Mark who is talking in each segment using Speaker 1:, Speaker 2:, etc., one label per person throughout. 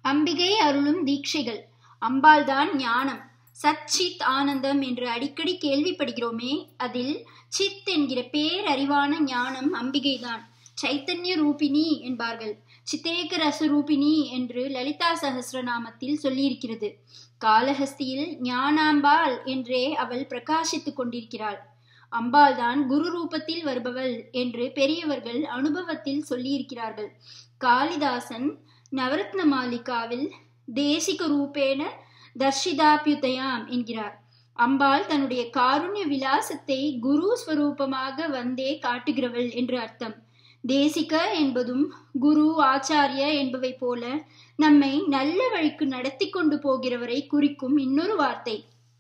Speaker 1: அம்பிகை அருளும் தீட்சைகள் அம்பாள்தான் ஞானம் சத் சித் ஆனந்தம் என்று அடிக்கடி கேள்விப்படுகிறோமே அதில் சித் என்கிற பேரறிவான ஞானம் அம்பிகைதான் சைத்தன்ய ரூபிணி என்பார்கள் சித்தேக ரச ரூபிணி என்று லலிதா சகசிரநாமத்தில் சொல்லியிருக்கிறது காலஹஸ்தியில் ஞானாம்பாள் என்றே அவள் பிரகாசித்துக் கொண்டிருக்கிறாள் அம்பாள்தான் குரு ரூபத்தில் வருபவள் என்று பெரியவர்கள் அனுபவத்தில் சொல்லியிருக்கிறார்கள் காளிதாசன் நவரத்ன மாலிகாவில் தேசிக ரூபேன தர்ஷிதாபியுதயாம் என்கிறார் அம்பாள் தன்னுடைய காருண்ய விலாசத்தை குரு ஸ்வரூபமாக வந்தே காட்டுகிறவள் என்று அர்த்தம் தேசிக என்பதும் குரு ஆச்சாரிய என்பவை போல நம்மை நல்ல வழிக்கு நடத்தி கொண்டு போகிறவரை குறிக்கும் இன்னொரு வார்த்தை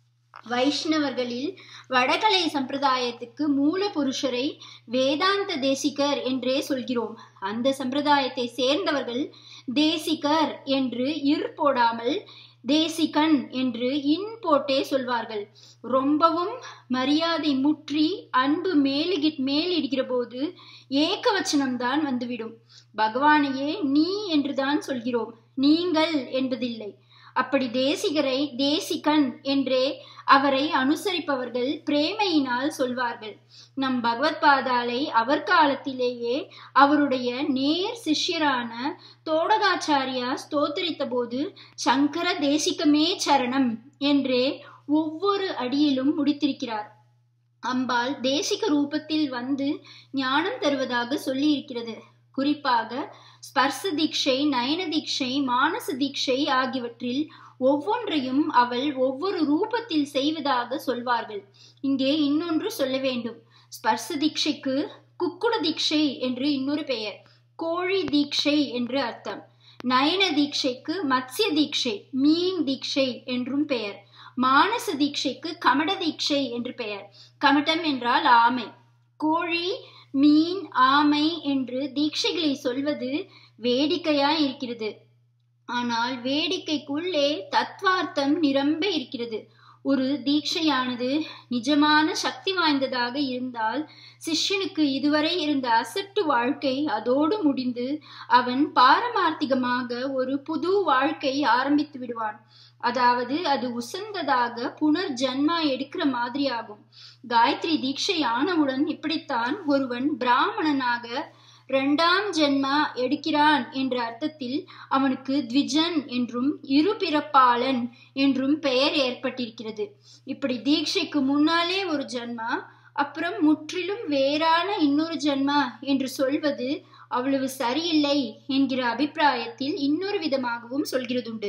Speaker 1: வைஷ்ணவர்களில் வடகலை சம்பிரதாயத்துக்கு மூல புருஷரை வேதாந்த தேசிகர் என்றே சொல்கிறோம் அந்த சம்பிரதாயத்தை சேர்ந்தவர்கள் தேசிகர் என்று இர் போடாமல் தேசிகன் என்று இன் போட்டே சொல்வார்கள் ரொம்பவும் மரியாதை முற்றி அன்பு மேலுகி மேலிடுகிற போது ஏகவச்சனம்தான் வந்துவிடும் பகவானையே நீ என்றுதான் சொல்கிறோம் நீங்கள் என்பதில்லை அப்படி தேசிகரை தேசிகன் என்றே அவரை அனுசரிப்பவர்கள் பிரேமையினால் சொல்வார்கள் நம் பகவத் பாதாலை அவர் காலத்திலேயே அவருடைய நேர் சிஷ்யரான தோடகாச்சாரியா ஸ்தோத்தரித்த போது சங்கர தேசிகமே சரணம் என்றே ஒவ்வொரு அடியிலும் முடித்திருக்கிறார் அம்பாள் தேசிக ரூபத்தில் வந்து ஞானம் தருவதாக சொல்லி இருக்கிறது குறிப்பாக ஸ்பர்ச தீட்சை நயன தீட்சை மானச தீட்சை ஆகியவற்றில் ஒவ்வொன்றையும் அவள் ஒவ்வொரு ரூபத்தில் செய்வதாக சொல்வார்கள் இங்கே இன்னொன்று சொல்ல வேண்டும் ஸ்பர்ச தீட்சைக்கு குக்குட தீட்சை என்று இன்னொரு பெயர் கோழி தீட்சை என்று அர்த்தம் நயன தீட்சைக்கு மத்ய தீட்சை மீன் தீட்சை என்றும் பெயர் மானச தீட்சைக்கு கமட தீட்சை என்று பெயர் கமட்டம் என்றால் ஆமை கோழி மீன் ஆமை என்று தீட்சைகளை சொல்வது வேடிக்கையா இருக்கிறது ஆனால் வேடிக்கைக்குள்ளே தத்வார்த்தம் நிரம்ப இருக்கிறது ஒரு தீட்சையானது நிஜமான சக்தி வாய்ந்ததாக இருந்தால் சிஷ்யனுக்கு இதுவரை இருந்த அசட்டு வாழ்க்கை அதோடு முடிந்து அவன் பாரமார்த்திகமாக ஒரு புது வாழ்க்கை ஆரம்பித்து விடுவான் அதாவது அது உசந்ததாக புனர் ஜன்மா எடுக்கிற மாதிரி ஆகும் காயத்ரி தீட்சை ஆனவுடன் இப்படித்தான் ஒருவன் பிராமணனாக இரண்டாம் ஜென்மா எடுக்கிறான் என்ற அர்த்தத்தில் அவனுக்கு த்விஜன் என்றும் இருபிறப்பாளன் என்றும் பெயர் ஏற்பட்டிருக்கிறது இப்படி தீட்சைக்கு முன்னாலே ஒரு ஜன்மா அப்புறம் முற்றிலும் வேறான இன்னொரு ஜன்மா என்று சொல்வது அவ்வளவு சரியில்லை என்கிற அபிப்பிராயத்தில் இன்னொரு விதமாகவும் சொல்கிறதுண்டு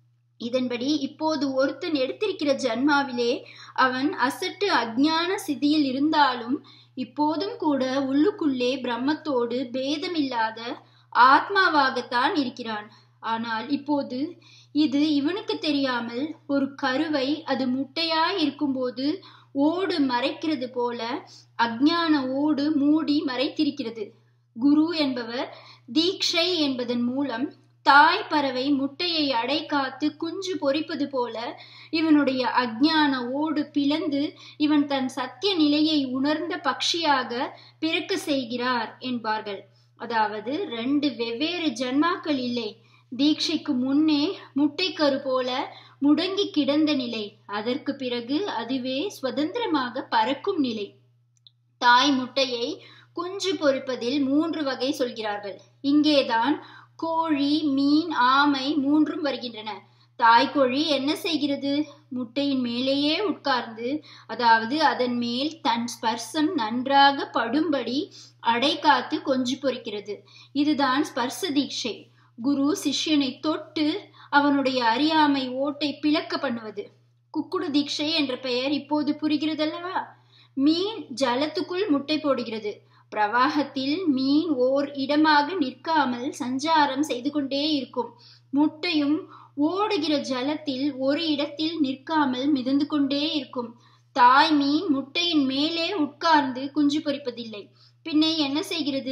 Speaker 1: இதன்படி இப்போது ஒருத்தன் எடுத்திருக்கிற ஜன்மாவிலே அவன் அசட்டு அஜ்ஞான சிதியில் இருந்தாலும் இப்போதும் கூட உள்ளுக்குள்ளே பிரம்மத்தோடு பேதமில்லாத ஆத்மாவாகத்தான் இருக்கிறான் ஆனால் இப்போது இது இவனுக்கு தெரியாமல் ஒரு கருவை அது முட்டையாய் இருக்கும்போது ஓடு மறைக்கிறது போல அஜ்ஞான ஓடு மூடி மறைத்திருக்கிறது குரு என்பவர் தீக்ஷை என்பதன் மூலம் தாய் பறவை முட்டையை அடை காத்து குஞ்சு பொறிப்பது போல இவனுடைய அஜ்ஞான ஓடு பிளந்து இவன் தன் சத்திய நிலையை உணர்ந்த பக்ஷியாக பிறக்க செய்கிறார் என்பார்கள் அதாவது ரெண்டு வெவ்வேறு ஜன்மாக்கள் இல்லை தீட்சைக்கு முன்னே முட்டைக்கரு போல முடங்கி கிடந்த நிலை அதற்கு பிறகு அதுவே சுதந்திரமாக பறக்கும் நிலை தாய் முட்டையை குஞ்சு பொறிப்பதில் மூன்று வகை சொல்கிறார்கள் இங்கேதான் கோழி மீன் ஆமை மூன்றும் வருகின்றன தாய்க்கோழி என்ன செய்கிறது முட்டையின் மேலேயே உட்கார்ந்து அதாவது அதன் மேல் தன் ஸ்பர்சம் நன்றாக படும்படி அடை காத்து கொஞ்சு பொறிக்கிறது இதுதான் ஸ்பர்ச தீட்சை குரு சிஷ்யனை தொட்டு அவனுடைய அறியாமை ஓட்டை பிளக்க பண்ணுவது குக்குடு தீட்சை என்ற பெயர் இப்போது புரிகிறதல்லவா மீன் ஜலத்துக்குள் முட்டை போடுகிறது பிரவாகத்தில் மீன் ஓர் இடமாக நிற்காமல் சஞ்சாரம் செய்து கொண்டே இருக்கும் முட்டையும் ஓடுகிற ஜலத்தில் ஒரு இடத்தில் நிற்காமல் மிதந்து கொண்டே இருக்கும் தாய் மீன் முட்டையின் மேலே உட்கார்ந்து குஞ்சு பொறிப்பதில்லை பின்னே என்ன செய்கிறது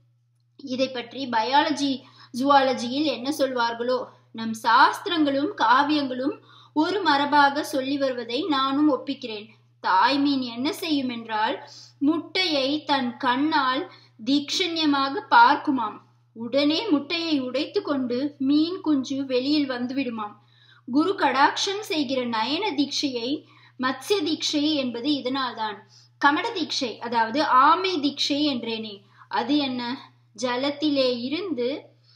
Speaker 1: இதை பற்றி பயாலஜி ஜுவாலஜியில் என்ன சொல்வார்களோ நம் சாஸ்திரங்களும் காவியங்களும் ஒரு மரபாக சொல்லி வருவதை நானும் ஒப்பிக்கிறேன் தாய் மீன் என்ன செய்யும் என்றால் முட்டையை தன் கண்ணால் தீக்ஷண்யமாக பார்க்குமாம் உடனே முட்டையை உடைத்து கொண்டு மீன் குஞ்சு வெளியில் வந்துவிடுமாம் குரு கடாட்சம் செய்கிற நயன தீட்சையை மத்ய தீட்சை என்பது இதனால்தான் கமட தீட்சை அதாவது ஆமை தீட்சை என்றேனே அது என்ன ஜலத்திலே இருந்து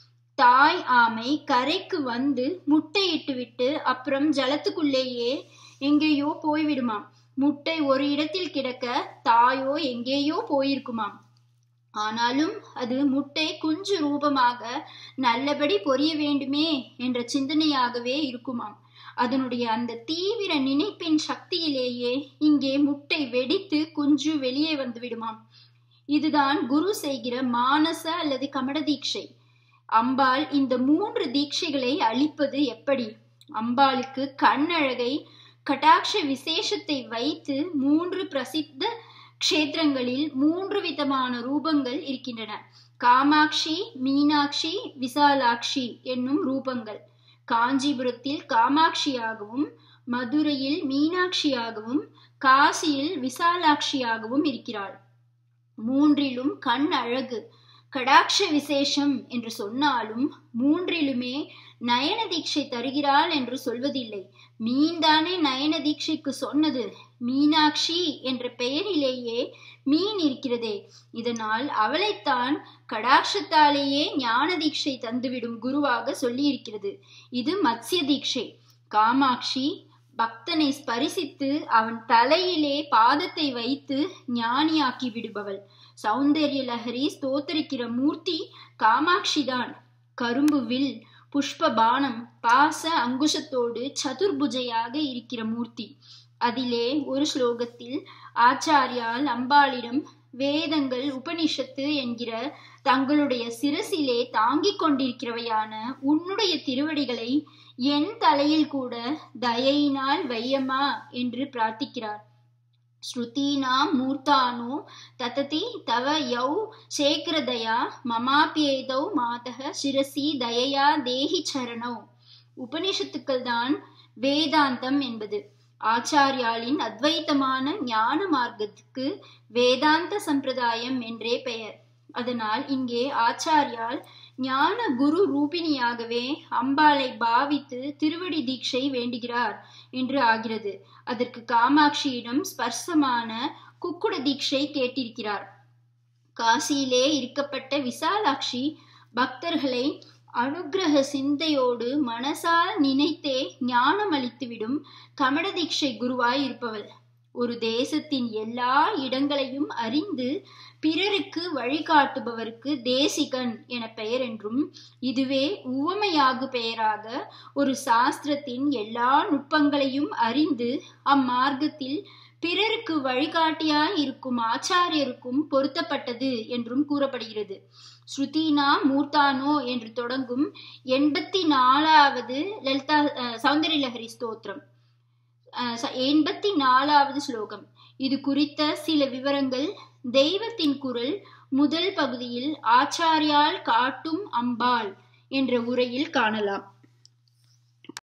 Speaker 1: தாய் ஆமை கரைக்கு வந்து முட்டையிட்டு விட்டு அப்புறம் ஜலத்துக்குள்ளேயே எங்கேயோ போய்விடுமாம் முட்டை ஒரு இடத்தில் கிடக்க தாயோ எங்கேயோ போயிருக்குமாம் ஆனாலும் அது முட்டை குஞ்சு ரூபமாக நல்லபடி பொரிய வேண்டுமே என்ற சிந்தனையாகவே இருக்குமாம் அதனுடைய அந்த தீவிர நினைப்பின் சக்தியிலேயே இங்கே முட்டை வெடித்து குஞ்சு வெளியே வந்து விடுமாம் இதுதான் குரு செய்கிற மானச அல்லது கமட தீட்சை அம்பாள் இந்த மூன்று தீட்சைகளை அளிப்பது எப்படி அம்பாளுக்கு கண்ணழகை கட்டாட்ச விசேஷத்தை வைத்து மூன்று பிரசித்த க்ஷேத்திரங்களில் மூன்று விதமான ரூபங்கள் இருக்கின்றன காமாட்சி மீனாட்சி விசாலாட்சி என்னும் ரூபங்கள் காஞ்சிபுரத்தில் காமாட்சியாகவும் மதுரையில் மீனாட்சியாகவும் காசியில் விசாலாட்சியாகவும் இருக்கிறாள் மூன்றிலும் கண் அழகு கடாட்ச விசேஷம் என்று சொன்னாலும் மூன்றிலுமே நயன தீட்சை தருகிறாள் என்று சொல்வதில்லை மீன்தானே நயன தீட்சைக்கு சொன்னது மீனாட்சி என்ற பெயரிலேயே மீன் இருக்கிறதே இதனால் அவளைத்தான் கடாட்சத்தாலேயே ஞான தீட்சை தந்துவிடும் குருவாக சொல்லியிருக்கிறது இது மத்ய தீட்சை காமாட்சி பக்தனை ஸ்பரிசித்து அவன் தலையிலே பாதத்தை வைத்து ஞானியாக்கி விடுபவள் சௌந்தர்ய லஹரி ஸ்தோத்தரிக்கிற மூர்த்தி காமாட்சிதான் கரும்பு வில் புஷ்ப பானம் பாச அங்குஷத்தோடு சதுர்புஜையாக இருக்கிற மூர்த்தி அதிலே ஒரு ஸ்லோகத்தில் ஆச்சாரியால் அம்பாளிடம் வேதங்கள் உபனிஷத்து என்கிற தங்களுடைய சிரசிலே தாங்கிக் கொண்டிருக்கிறவையான உன்னுடைய திருவடிகளை என் தலையில் கூட தயையினால் வையமா என்று பிரார்த்திக்கிறார் ஸ்ருதீனாம் மூர்த்தானோ தததி தவ யௌ சேகரதயா மமாபியேதௌ மாதக சிரசி தயையா தேஹி சரணோ உபனிஷத்துக்கள் தான் வேதாந்தம் என்பது ஆச்சாரியாலின் அத்வைத்தமான ஞான மார்க்கத்துக்கு வேதாந்த சம்பிரதாயம் என்றே பெயர் அதனால் இங்கே ஆச்சாரியால் ஞான குரு ரூபிணியாகவே அம்பாளை பாவித்து திருவடி தீட்சை வேண்டுகிறார் என்று ஆகிறது அதற்கு காமாட்சியிடம் ஸ்பர்சமான குக்குட தீட்சை கேட்டிருக்கிறார் காசியிலே இருக்கப்பட்ட விசாலாட்சி பக்தர்களை அனுகிரக சிந்தையோடு மனசால் நினைத்தே ஞானம் அளித்துவிடும் கமட தீட்சை குருவாய் இருப்பவள் ஒரு தேசத்தின் எல்லா இடங்களையும் அறிந்து பிறருக்கு வழிகாட்டுபவருக்கு தேசிகன் என பெயர் என்றும் இதுவே உவமையாகு பெயராக ஒரு சாஸ்திரத்தின் எல்லா நுட்பங்களையும் அறிந்து அம்மார்க்கத்தில் பிறருக்கு வழிகாட்டியாய் இருக்கும் ஆச்சாரியருக்கும் பொருத்தப்பட்டது என்றும் கூறப்படுகிறது ஸ்ருதினா மூர்த்தானோ என்று தொடங்கும் எண்பத்தி நாலாவது லலிதா சௌந்தரியலஹரி ஸ்தோத்திரம் எண்பத்தி நாலாவது ஸ்லோகம் இது குறித்த சில விவரங்கள் தெய்வத்தின் குரல் முதல் பகுதியில் ஆச்சாரியால் காட்டும் அம்பாள் என்ற உரையில் காணலாம்